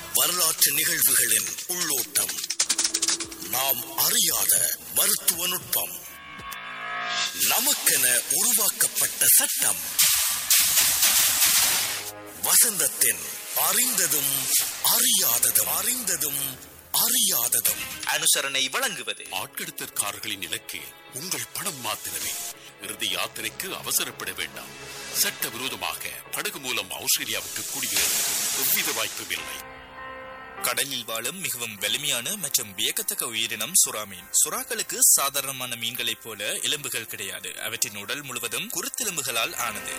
வரலாற்று நிகழ்வுகளின் உள்ளோட்டம் நாம் அறியாத மருத்துவ நுட்பம் நமக்கென உருவாக்கப்பட்ட சட்டம் வசந்தத்தின் அறிந்ததும் அறியாததும் அறிந்ததும் அறியாததும் அனுசரணை வழங்குவது ஆட்கடத்தற்காரர்களின் இலக்கு உங்கள் பணம் மாத்திரமே இறுதி யாத்திரைக்கு அவசரப்பட வேண்டாம் சட்டவிரோதமாக படகு மூலம் ஆஸ்திரேலியாவுக்கு குடியேற எவ்வித வாய்ப்பும் இல்லை கடலில் வாழும் மிகவும் வலிமையான மற்றும் வியக்கத்தக்க உயிரினம் சுறா மீன் சுறாக்களுக்கு சாதாரணமான மீன்களைப் போல எலும்புகள் கிடையாது அவற்றின் உடல் முழுவதும் குருத்தெலும்புகளால் ஆனது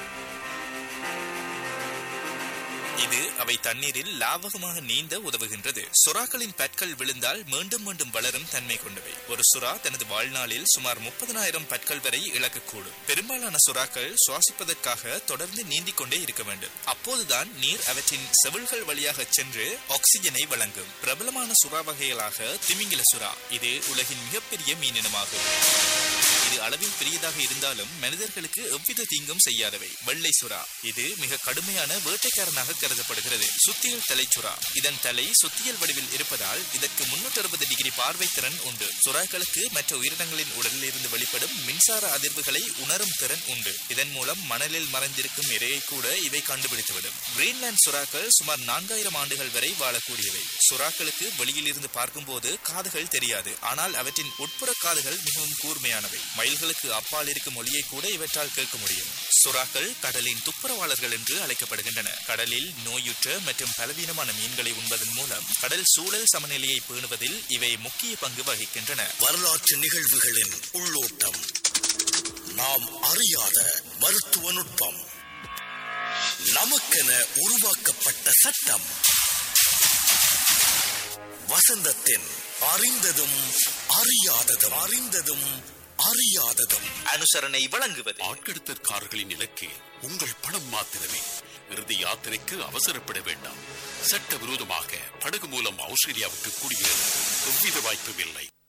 இது அவை தண்ணீரில் லாவகமாக நீந்த உதவுகின்றது சுறாக்களின் பற்கள் விழுந்தால் மீண்டும் மீண்டும் வளரும் தன்மை கொண்டவை ஒரு சுறா தனது வாழ்நாளில் சுமார் முப்பதனாயிரம் பற்கள் வரை இழக்கக்கூடும் பெரும்பாலான சுறாக்கள் சுவாசிப்பதற்காக தொடர்ந்து நீந்திக் கொண்டே இருக்க வேண்டும் அப்போதுதான் நீர் அவற்றின் செவில்கள் வழியாக சென்று ஆக்சிஜனை வழங்கும் பிரபலமான சுறா வகைகளாக திமிங்கில சுறா இது உலகின் மிகப்பெரிய மீனினமாகும் இது அளவில் பெரியதாக இருந்தாலும் மனிதர்களுக்கு எவ்வித தீங்கும் செய்யாதவை வெள்ளை சுறா இது மிக கடுமையான வேட்டைக்காரனாக கருதப்படுகிறது சுத்தியல் தலை சுறா இதன் தலை சுத்தியல் வடிவில் இருப்பதால் இதற்கு முன்னூற்றி அறுபது டிகிரி பார்வை திறன் உண்டு சுறாக்களுக்கு மற்ற உயிரினங்களின் உடலில் இருந்து வெளிப்படும் மின்சார அதிர்வுகளை உணரும் திறன் உண்டு இதன் மூலம் மணலில் மறைந்திருக்கும் இரையை கூட இவை கண்டுபிடித்துவிடும் கிரீன்லாந்து சுறாக்கள் சுமார் நான்காயிரம் ஆண்டுகள் வரை வாழக்கூடியவை சுறாக்களுக்கு வெளியில் இருந்து பார்க்கும்போது காதுகள் தெரியாது ஆனால் அவற்றின் உட்புற காதுகள் மிகவும் கூர்மையானவை மயில்களுக்கு அப்பால் இருக்கும் ஒளியை கூட இவற்றால் கேட்க முடியும் சுறாக்கள் கடலின் துப்புரவாளர்கள் என்று அழைக்கப்படுகின்றன கடலில் நோயுற்ற மற்றும் பலவீனமான மீன்களை உண்பதன் மூலம் கடல் சூழல் சமநிலையை பேணுவதில் இவை முக்கிய பங்கு வகிக்கின்றன வரலாற்று நிகழ்வுகளின் உள்ளோட்டம் நாம் அறியாத மருத்துவ நுட்பம் நமக்கென உருவாக்கப்பட்ட சட்டம் வசந்தத்தின் அறிந்ததும் அறியாததும் அறிந்ததும் அறியாததும் அனுசரணை வழங்குவது ஆட்கடத்தற்காரர்களின் இலக்கு உங்கள் பணம் மாத்திரமே இறுதி யாத்திரைக்கு அவசரப்பட வேண்டாம் சட்டவிரோதமாக படகு மூலம் ஆஸ்திரேலியாவுக்கு குடியேற எவ்வித வாய்ப்பும் இல்லை